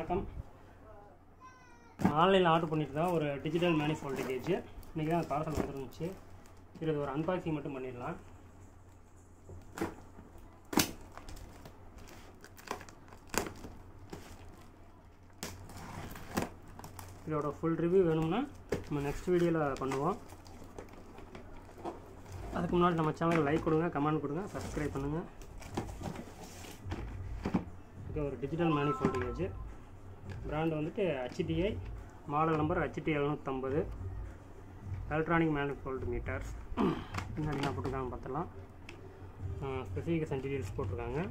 வணக்கம் ஆன்லைனில் ஆர்டர் பண்ணிட்டு தான் ஒரு டிஜிட்டல் மேனிஃபோல்டு கேஜ் இன்றைக்கி தான் பார்சல் வந்துருந்துச்சு சரி இது ஒரு அன்பாக்சிங் மட்டும் பண்ணிடலாம் இதோட ஃபுல் ரிவ்யூ வேணும்னா நம்ம நெக்ஸ்ட் வீடியோவில் பண்ணுவோம் அதுக்கு முன்னாடி நம்ம சேனலுக்கு லைக் கொடுங்க கமெண்ட் கொடுங்க சப்ஸ்கிரைப் பண்ணுங்கள் இது ஒரு டிஜிட்டல் மேனிஃபோல்டு கேஜ் பிராண்ட் வந்துட்டு ஹெச்டிஐ மாடல் நம்பர் ஹெச்டி எழுநூற்றம்பது எலக்ட்ரானிக் மேனிஃபோல்டு மீட்டர்ஸ் பின்னாடி என்ன போட்டிருக்காங்க பார்த்துலாம் ஸ்பெசிஃபிகேஷன் டீட்டெயில்ஸ் போட்டிருக்காங்க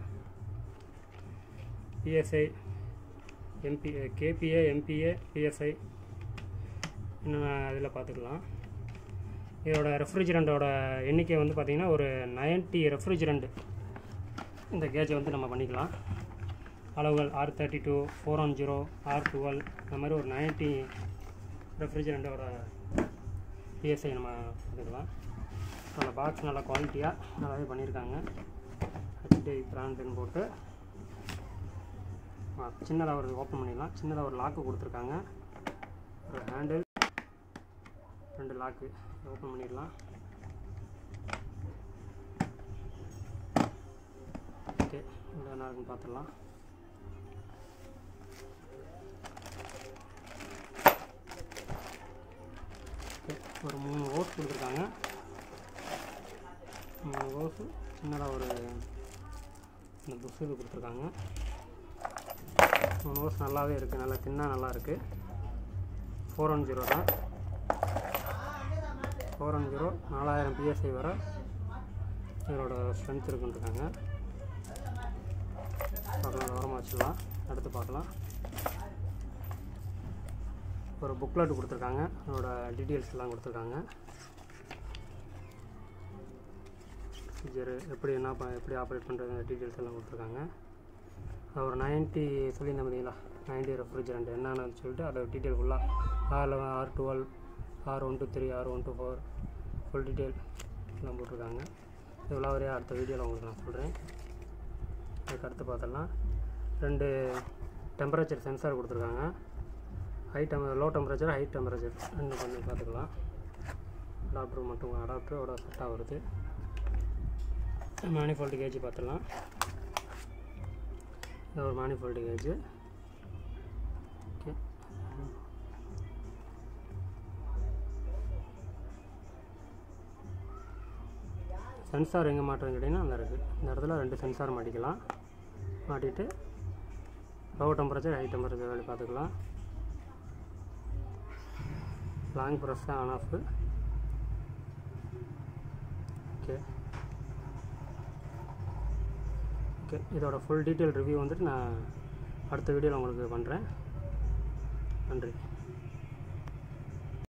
PSI MP KPA MPA PSI இன்னும் இதில் பார்த்துக்கலாம் இதோட ரெஃப்ரிஜரண்ட்டோட எண்ணிக்கை வந்து பார்த்திங்கன்னா ஒரு நைன்ட்டி ரெஃப்ரிஜரண்ட் இந்த கேஜை வந்து நம்ம பண்ணிக்கலாம் அளவுகள் R thirty two four one zero R twelve இந்த மாதிரி ஒரு நைன்ட்டி ரெஃப்ரிஜரண்ட்டோட பிஎஸ்ஐ நம்ம எடுக்கலாம் அந்த பாக்ஸ் நல்லா குவாலிட்டியாக நல்லாவே பண்ணியிருக்காங்க ஹெச்டி பிராண்டுன்னு போட்டு சின்னதாக ஒரு ஓப்பன் பண்ணிடலாம் சின்னதாக ஒரு லாக்கு கொடுத்துருக்காங்க ஒரு ஹேண்டில் ரெண்டு லாக்கு ஓப்பன் பண்ணிடலாம் ஓகே இதில் என்ன இருக்குன்னு பார்த்துடலாம் ஓகே ஒரு மூணு ஓஸ் கொடுத்துருக்காங்க மூணு ஓஸு சின்னதாக ஒரு இந்த புஷ் இது கொடுத்துருக்காங்க மூணு ஓஸ் நல்லாவே இருக்குது நல்லா தின்னாக நல்லா இருக்குது ஃபோர் ஒன் ஜீரோ தான் ஃபோர் ஒன் ஜீரோ நாலாயிரம் பிஎஸ்ஐ வர இதோட ஸ்ட்ரென்த் இருக்குன்ட்ருக்காங்க பார்க்கலாம் ஓரமாக வச்சிடலாம் அடுத்து பார்க்கலாம் ஒரு புக்லெட் கொடுத்துருக்காங்க அதோட டீட்டெயில்ஸ் எல்லாம் கொடுத்துருக்காங்க ப்ரொசீஜரு எப்படி என்ன ப எப்படி ஆப்ரேட் பண்ணுறது டீட்டெயில்ஸ் எல்லாம் கொடுத்துருக்காங்க அது ஒரு நைன்ட்டி சொல்லியிருந்தேன் பார்த்தீங்களா நைன்ட்டி ரெஃப்ரிஜரண்ட் என்னென்னு சொல்லிட்டு அதை டீட்டெயில் ஃபுல்லாக R eleven R twelve R one two three R one two four full detail எல்லாம் போட்டிருக்காங்க இவ்வளோ வரையா அடுத்த வீடியோவில் உங்களுக்கு நான் சொல்கிறேன் அதுக்கு அடுத்து பார்த்தலாம் ரெண்டு டெம்பரேச்சர் சென்சார் கொடுத்துருக்காங்க high temp low temperature high temperature ரெண்டு பண்ணி பார்த்துக்கலாம் அடாப்டர் மட்டும் அடாப்டரோட செட்டாக வருது மேனிஃபோல்டு கேஜ் பார்த்துடலாம் இது ஒரு மேனிஃபோல்டு கேஜ் ஓகே சென்சார் எங்கே மாட்டுறதுன்னு கேட்டிங்கன்னா அந்த இருக்குது இந்த இடத்துல ரெண்டு சென்சார் மாட்டிக்கலாம் மாட்டிட்டு லோ டெம்பரேச்சர் ஹை டெம்பரேச்சர் வேலை பார்த்துக்கலாம் லாங் ப்ரெஸ் தான் ஆன் ஆஃப் ஓகே ஓகே இதோட ஃபுல் டீட்டெயில் ரிவ்யூ வந்துட்டு நான் அடுத்த வீடியோவில் உங்களுக்கு பண்ணுறேன் நன்றி